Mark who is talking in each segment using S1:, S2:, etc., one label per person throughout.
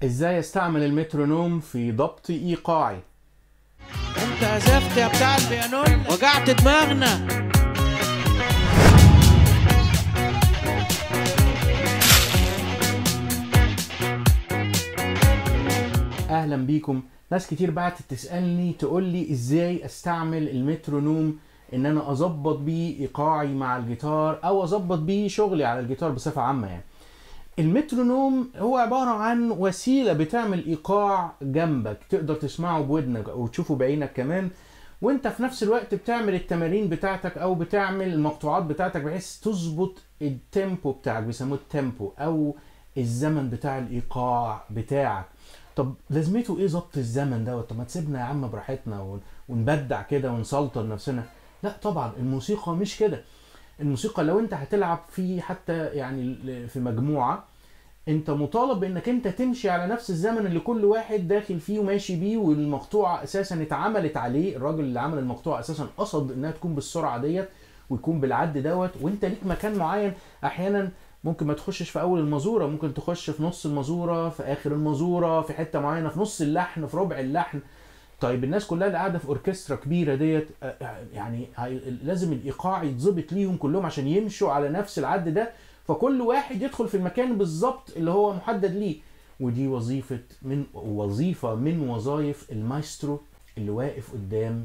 S1: ازاي استعمل المترونوم في ضبط ايقاعي
S2: انت عزفت يا بتاع البيانون وجعت دماغنا
S1: اهلا بيكم ناس كتير بعتت تسالني تقول لي ازاي استعمل المترونوم ان انا اظبط بيه ايقاعي مع الجيتار او اظبط بيه شغلي على الجيتار بصفه عامه يعني المترونوم هو عبارة عن وسيلة بتعمل إيقاع جنبك تقدر تسمعه بودنك أو تشوفه بعينك كمان وانت في نفس الوقت بتعمل التمارين بتاعتك او بتعمل المقطوعات بتاعتك بحيث تظبط التيمبو بتاعك بيسموه التيمبو او الزمن بتاع الايقاع بتاعك طب لازمته ايه ظبط الزمن دوت طب ما تسيبنا يا عم براحتنا ون- ونبدع كده ونسلطن نفسنا لا طبعا الموسيقى مش كده الموسيقى لو انت هتلعب في حتى يعني في مجموعه انت مطالب بانك انت تمشي على نفس الزمن اللي كل واحد داخل فيه وماشي بيه والمقطوعه اساسا اتعملت عليه الراجل اللي عمل المقطوعه اساسا قصد انها تكون بالسرعه ديت ويكون بالعد دوت وانت ليك مكان معين احيانا ممكن ما تخشش في اول المزوره ممكن تخش في نص المزوره في اخر المزوره في حته معينه في نص اللحن في ربع اللحن طيب الناس كلها اللي قاعده في اوركسترا كبيره ديت آه، يعني هي- لازم الايقاع يتظبط ليهم كلهم عشان يمشوا على نفس العد ده فكل واحد يدخل في المكان بالظبط اللي هو محدد ليه ودي وظيفه من وظيفه من وظائف المايسترو اللي واقف قدام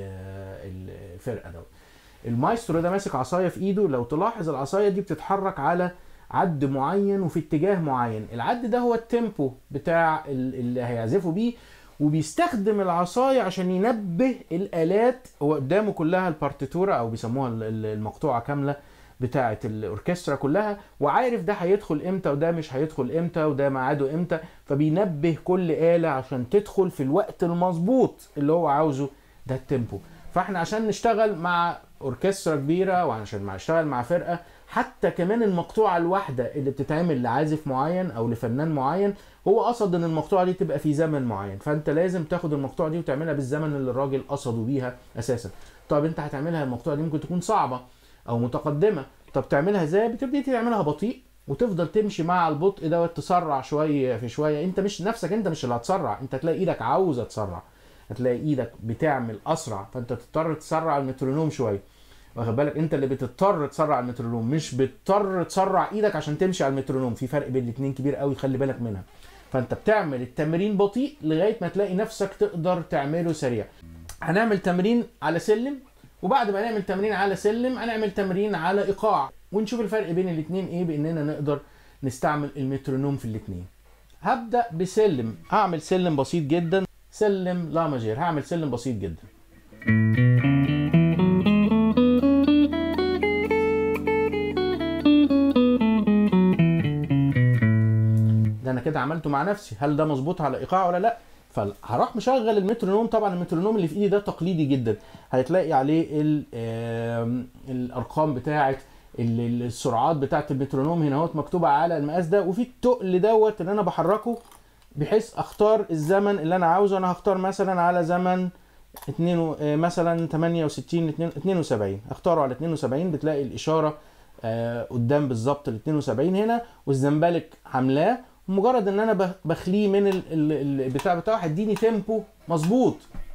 S1: ال- الفرقه دوت المايسترو ده ماسك عصايه في ايده لو تلاحظ العصايه دي بتتحرك على عد معين وفي اتجاه معين العد ده هو التيمبو بتاع ال- اللي هيعزفوا بيه وبيستخدم العصايه عشان ينبه الالات هو قدامه كلها البارتيتورا او بيسموها ال- ال- المقطوعه كامله بتاعه الاوركسترا كلها وعارف ده هيدخل امتى وده مش هيدخل امتى وده ميعاده امتى فبينبه كل آلة عشان تدخل في الوقت المظبوط اللي هو عاوزه ده التيمبو فاحنا عشان نشتغل مع اوركسترا كبيره وعشان مع نشتغل مع فرقه حتى كمان المقطوعه الواحده اللي بتتعمل لعازف معين او لفنان معين هو قصد ان المقطوعه دي تبقى في زمن معين فانت لازم تاخد المقطوعه دي وتعملها بالزمن اللي الراجل قصده بيها اساسا طب انت هتعملها المقطوعه دي ممكن تكون صعبه او متقدمه طب تعملها ازاي بتبتدي تعملها بطيء وتفضل تمشي مع البطء دوت تسرع شويه في شويه انت مش نفسك انت مش اللي هتسرع انت تلاقي ايدك عاوزه تسرع هتلاقي ايدك بتعمل اسرع فانت تضطر تسرع المترونوم شويه واخد بالك انت اللي بتضطر تسرع المترونوم مش بتضطر تسرع ايدك عشان تمشي على المترونوم في فرق بين الاتنين كبير قوي خلي بالك منها فانت بتعمل التمرين بطيء لغايه ما تلاقي نفسك تقدر تعمله سريع هنعمل تمرين على سلم وبعد ما نعمل تمرين على سلم هنعمل تمرين على ايقاع ونشوف الفرق بين الاتنين ايه باننا نقدر نستعمل المترونوم في الاتنين هبدا بسلم هعمل سلم بسيط جدا سلم لا ماجير هعمل سلم بسيط جدا ده انا كده عملته مع نفسي هل ده مظبوط على ايقاع ولا لا فهروح مشغل المترونوم طبعا المترونوم اللي في ايدي ده تقليدي جدا هتلاقي عليه ال- آم، الارقام بتاعه ال- ال- السرعات بتاعه المترونوم هنا اهوت مكتوبه على المقاس ده وفي التقل دوت اللي انا بحركه بحيث اختار الزمن اللي انا عاوزه انا هختار مثلا على زمن 2 و- آه، مثلا 68 اتنين- 72 اختاره على 72 بتلاقي الاشاره آه، قدام بالظبط ال 72 هنا والزنبلك عاملاه مجرد ان انا بخ- بخليه من ال- ال- البتاع بتاعه هيديني تيمبو مظبوط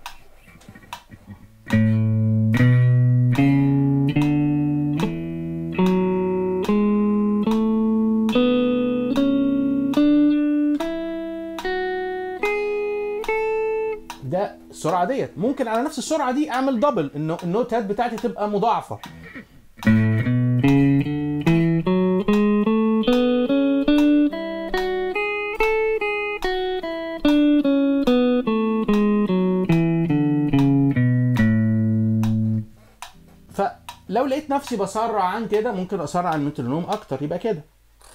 S1: ده السرعه ديت ممكن على نفس السرعه دي اعمل دبل انه النوتات بتاعتي تبقى مضاعفه فلو لقيت نفسي بسرع عن كده ممكن اسرع المترونوم اكتر يبقى كده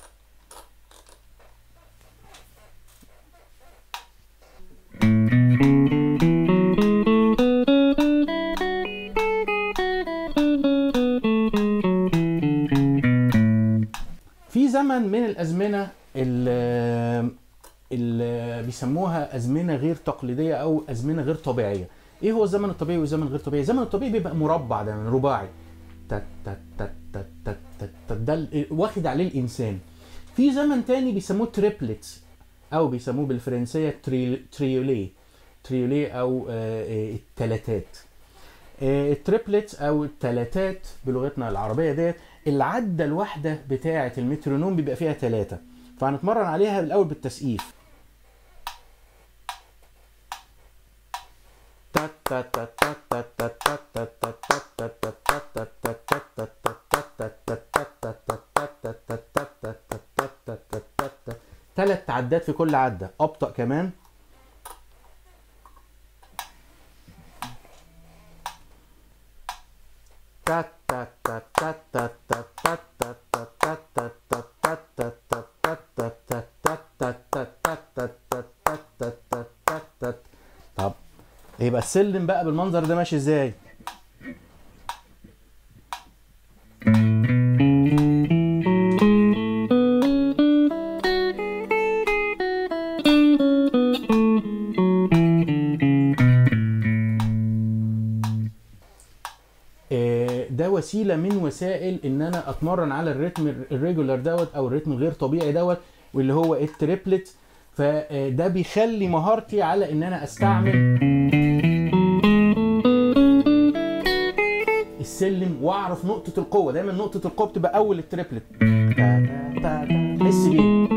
S1: في زمن من الازمنه اللي, اللي بيسموها ازمنه غير تقليديه او ازمنه غير طبيعيه ايه هو الزمن الطبيعي والزمن الغير طبيعي الزمن الطبيعي بيبقى مربع ده رباعي تت تت تت تت تت تت تت ده ال- واخد عليه الانسان في زمن تاني بيسموه تريبلتس او بيسموه بالفرنسيه تري- تريولي تريولي او آه، آه، التلاتات آه، التريبلتس او التلاتات بلغتنا العربيه ديت العده الواحده بتاعه المترونوم بيبقى فيها ثلاثه فهنتمرن عليها الاول بالتسقيف ثلاث عدات في كل عده ابطا كمان طب يبقى السلم بقى بالمنظر ده ماشي ازاي آه، ده وسيله من وسائل ان انا اتمرن على الريتم الريجولار دوت او الريتم الغير طبيعي دوت واللي هو التريبلت فده بيخلي مهارتي على ان انا استعمل السلم واعرف نقطه القوه دايما نقطه القوه بتبقى اول التريبلت تا- تا- تا- تا. حس بيه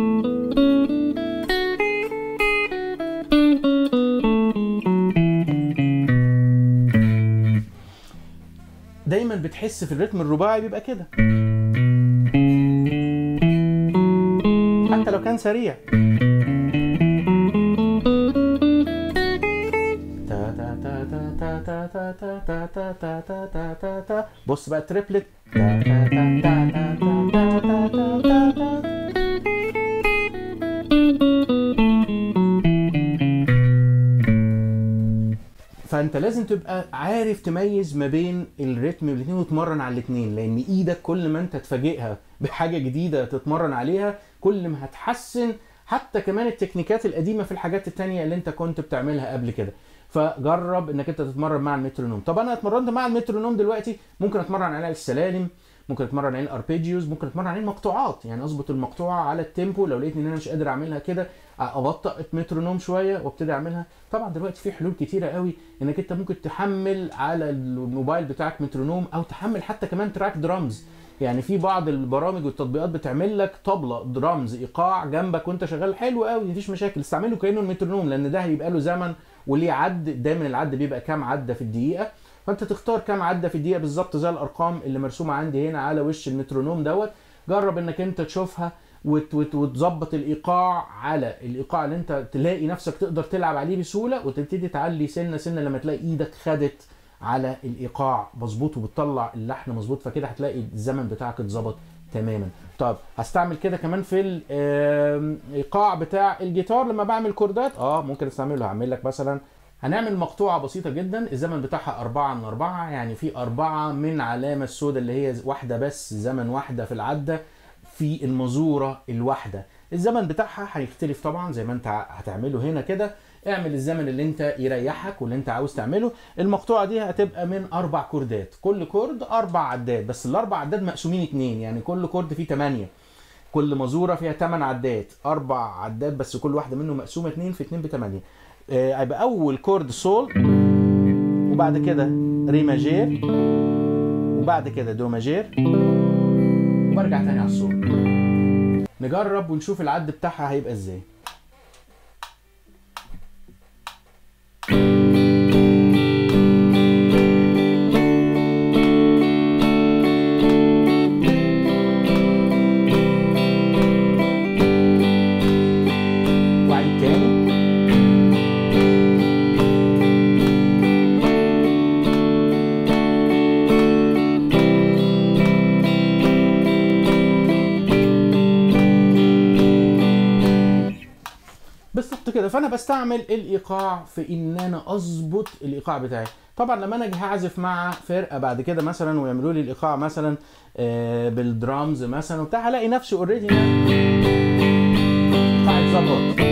S1: دايما بتحس في الريتم الرباعي بيبقى كده حتى لو كان سريع تا- تا- تا- تا- تا- تا- تا- تا- تا- تا- تا- تا- تا- تا- تا. بص بقى التريبلت تا- تا- تا- تا- تا- تا- تا- تا- تا- تا- تا. فانت لازم تبقى عارف تميز ما بين الريتم الاثنين وتتمرن على الاثنين لان ايدك كل ما انت تفاجئها بحاجه جديده تتمرن عليها كل ما هتحسن حتى كمان التكنيكات القديمه في الحاجات التانية اللي انت كنت بتعملها قبل كده فجرب انك انت تتمرن مع المترونوم طب انا اتمرنت مع المترونوم دلوقتي ممكن اتمرن على السلالم ممكن اتمرن عليه الاربيجيوز ممكن اتمرن عليه المقطوعات يعني اظبط المقطوعه على التيمبو لو لقيت ان انا مش قادر اعملها كده ابطأ المترونوم شويه وابتدي اعملها طبعا دلوقتي في حلول كتيره قوي انك انت ممكن تحمل على الموبايل بتاعك مترونوم او تحمل حتى كمان تراك درامز يعني في بعض البرامج والتطبيقات بتعمل لك طبله درامز ايقاع جنبك وانت شغال حلو قوي مفيش مشاكل استعمله كانه المترونوم لان ده هيبقى له زمن وليه عد دايما العد بيبقى كام عده في الدقيقه فانت تختار كام عده في الدقيقه بالظبط زي الارقام اللي مرسومه عندي هنا على وش المترونوم دوت جرب انك انت تشوفها وت- وت- وتظبط الايقاع على الايقاع اللي انت تلاقي نفسك تقدر تلعب عليه بسهوله وتبتدي تعلي سنه سنه لما تلاقي ايدك خدت على الايقاع مظبوط وبتطلع اللحن مظبوط فكده هتلاقي الزمن بتاعك اتظبط تماما طب هستعمل كده كمان في الايقاع بتاع الجيتار لما بعمل كوردات اه ممكن استعمله هعمل لك مثلا هنعمل مقطوعة بسيطة جدا الزمن بتاعها أربعة من أربعة يعني في أربعة من علامة السوداء اللي هي واحدة بس زمن واحدة في العدة في المزورة الواحدة الزمن بتاعها هيختلف طبعا زي ما انت هتعمله هنا كده اعمل الزمن اللي انت يريحك واللي انت عاوز تعمله المقطوعة دي هتبقى من أربع كوردات كل كورد أربع عدات بس الأربع عدات مقسومين اتنين يعني كل كورد فيه تمانية كل مزورة فيها 8 عدات أربع عدات بس كل واحدة منهم مقسومة 2 في 2 ب 8 هيبقى أول كورد سول وبعد كده ري ماجير وبعد كده دو ماجير وبرجع تاني على السول نجرب ونشوف العد بتاعها هيبقى ازاي وعيد تاني بالظبط كده فانا بستعمل الايقاع في ان انا اظبط الايقاع بتاعي طبعا لما انا اجي هعزف مع فرقه بعد كده مثلا ويعملوا لي الايقاع مثلا آه، بالدرامز مثلا وبتاع هلاقي نفسي اوريدي الايقاع اتظبط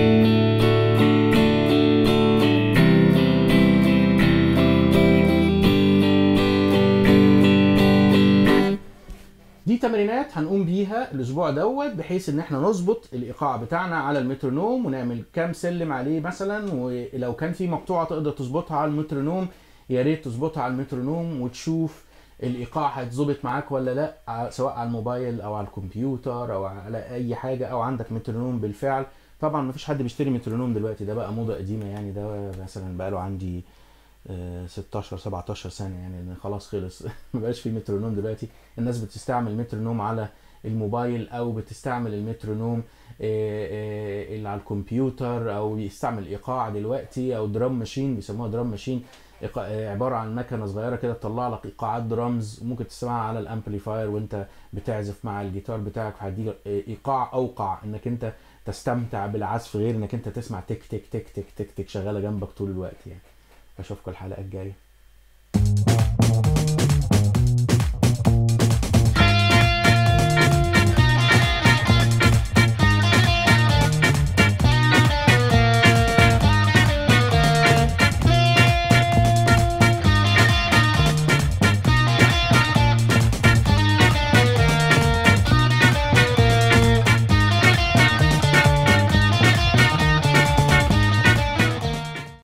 S1: دي تمرينات حاجات هنقوم بيها الاسبوع دوت بحيث ان احنا نظبط الايقاع بتاعنا على المترونوم ونعمل كام سلم عليه مثلا ولو كان في مقطوعه تقدر تظبطها على المترونوم يا ريت تظبطها على المترونوم وتشوف الايقاع هيتظبط معاك ولا لا ع- سواء على الموبايل او على الكمبيوتر او على اي حاجه او عندك مترونوم بالفعل طبعا مفيش حد بيشتري مترونوم دلوقتي ده بقى موضه قديمه يعني ده مثلا بقى له عندي آه، 16 17 سنه يعني لان خلاص خلص ما بقاش في مترونوم دلوقتي الناس بتستعمل مترونوم على الموبايل او بتستعمل المترونوم آه، آه، اللي على الكمبيوتر او بيستعمل ايقاع دلوقتي او درام ماشين بيسموها درام ماشين إيقاع- آه، عباره عن مكنه صغيره كده تطلع لك ايقاعات درامز ممكن تسمعها على الامبليفاير وانت بتعزف مع الجيتار بتاعك فهديك ايقاع اوقع انك انت تستمتع بالعزف غير انك انت تسمع تك تك تك تك تك تك شغاله جنبك طول الوقت يعني اشوفكم الحلقه الجايه